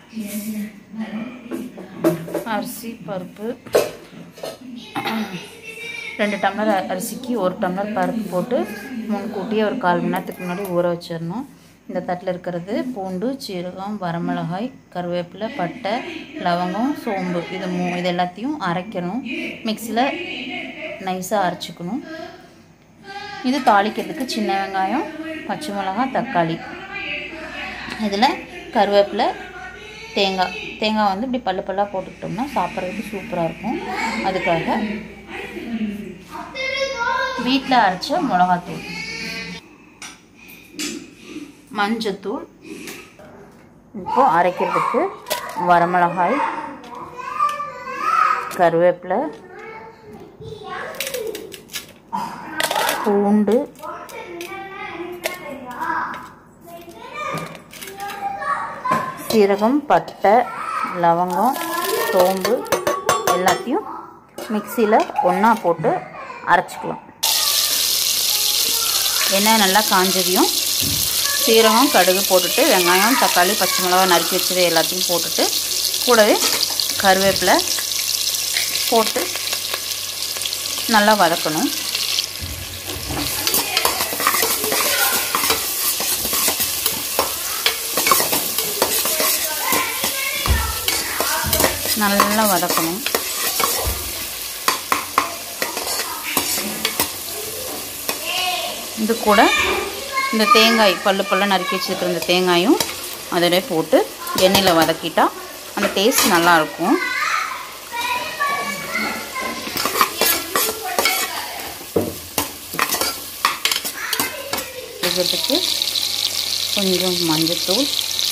அரிசி பருப்பு ரெண்டு டம்ளர் அ- அரிசிக்கு ஒரு டம்ளர் பருப்பு போட்டு முன்கூட்டியே ஒரு கால் மணி நேரத்துக்கு முன்னாடி ஊற வச்சிடணும் இந்த தட்டில் இருக்கிறது பூண்டு சீரகம் வரமிளகாய் கருவேப்பிலை பட்டை லவங்கம் சோம்பு இது மூ இது எல்லாத்தையும் அரைக்கணும் மிக்சியில் நைஸாக அரைச்சிக்கணும் இது தாளிக்கிறதுக்கு சின்ன வெங்காயம் பச்சை மிளகாய் தக்காளி இதில் கருவேப்பிலை தேங்காய் தேங்காய் வந்து இப்படி பல்லு பல்லாக போட்டுக்கிட்டோம்னா சாப்பிட்றதுக்கு சூப்பராக இருக்கும் அதுக்காக வீட்டில் அரைச்ச மிளகாத்தூள் மஞ்சத்தூள் இப்போ அரைக்கிறதுக்கு வரமிளகாய் கருவேப்பிலை பூண்டு சீரகம் பட்டை லவங்கம் சோம்பு எல்லாத்தையும் மிக்சியில் ஒன்றா போட்டு அரைச்சிக்கலாம் எண்ணெய் நல்லா காஞ்சதையும் சீரகம் கடுகு போட்டுட்டு வெங்காயம் தக்காளி பச்சை மிளகா நறுக்கி வச்சது எல்லாத்தையும் போட்டுட்டு கூடவே கருவேப்பிலை போட்டு நல்லா வதக்கணும் நல்லா வதக்கணும் இது கூட இந்த தேங்காய் பல்லு பல்ல நறுக்கி வச்சுருக்கிற இந்த தேங்காயும் அதோட போட்டு எண்ணெயில் வதக்கிட்டா அந்த டேஸ்ட் நல்லாயிருக்கும் இதுக்கு கொஞ்சம் மஞ்சத்தூள்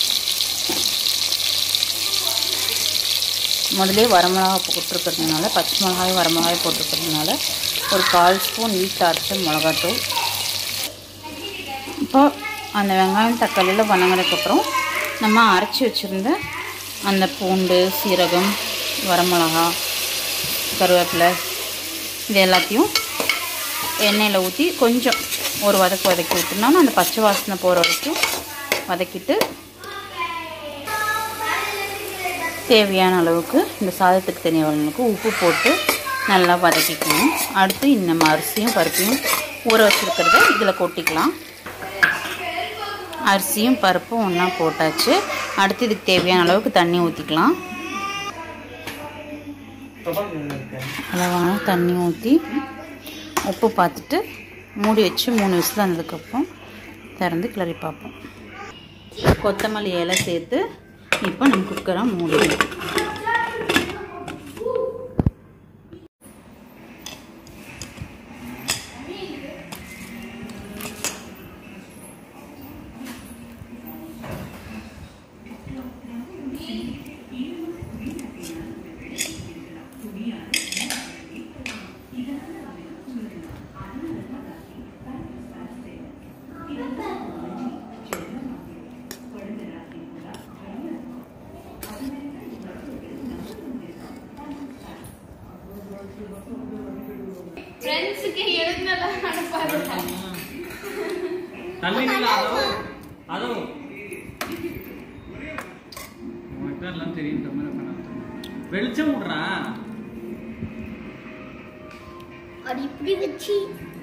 முதலே வரமிளகா போட்டிருக்கிறதுனால பச்சை மிளகாய் வரமிளகாய் போட்டிருக்கிறதுனால ஒரு கால் ஸ்பூன் வீட்டில் அரைச்ச மிளகாத்தூள் இப்போ அந்த வெங்காயம் தக்காளியில் வணங்கினதுக்கப்புறம் நம்ம அரைச்சி வச்சுருந்த அந்த பூண்டு சீரகம் வரமிளகா கருவேப்பிலை இது எல்லாத்தையும் எண்ணெயில் ஊற்றி கொஞ்சம் ஒரு வதக்கு வதக்கி விட்டுனோம்னா அந்த பச்சை வாசனை போகிற வரைக்கும் வதக்கிட்டு தேவையான அளவுக்கு இந்த சாதத்துக்கு தேவையான அளவுக்கு உப்பு போட்டு நல்லா வதக்கிக்கணும் அடுத்து இந்த அரிசியும் பருப்பையும் ஊற வச்சுருக்கிறத இதில் கொட்டிக்கலாம் அரிசியும் பருப்பும் ஒன்றா போட்டாச்சு அடுத்து இதுக்கு தேவையான அளவுக்கு தண்ணி ஊற்றிக்கலாம் அளவான தண்ணி ஊற்றி உப்பு பார்த்துட்டு மூடி வச்சு மூணு விசில் வந்ததுக்கப்புறம் திறந்து கிளறி பார்ப்போம் கொத்தமல்லி இலை சேர்த்து இப்போ நம்ம குக்கரை மூடிடணும் ஃப்ரெண்ட்ஸுக்கு எழுதுனதான் அனுப்பாரு தள்ளி நில்லு, அதோ அதோ உனக்கு தான் எல்லாம் தெரியும் தமிழ் பண்ண வெளிச்சம் விடுறா அது இப்படி வச்சு